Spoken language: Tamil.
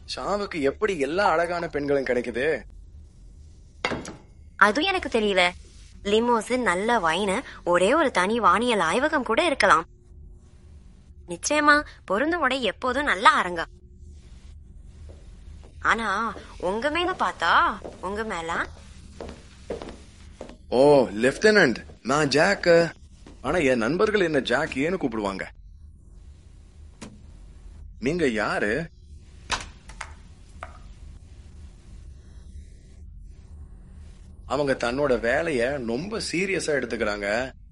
ஷாவுக்கு எப்படி எல்லா அழகான பெண்களும் கிடைக்குது அதுவும் எனக்கு தெரியல லிமோஸ் நல்ல வைனு ஒரே ஒரு தனி வானியல் ஆய்வகம் கூட இருக்கலாம் நிச்சயமா பொருந்த உடை எப்போதும் நல்ல அரங்க ஆனா உங்க மேல பார்த்தா உங்க மேல ஓ லெப்டினன்ட் நான் ஜாக் ஆனா என் நண்பர்கள் என்ன ஜாக் ஏன்னு கூப்பிடுவாங்க நீங்க யாரு அவங்க தன்னோட வேலைய ரொம்ப சீரியஸா எடுத்துக்கிறாங்க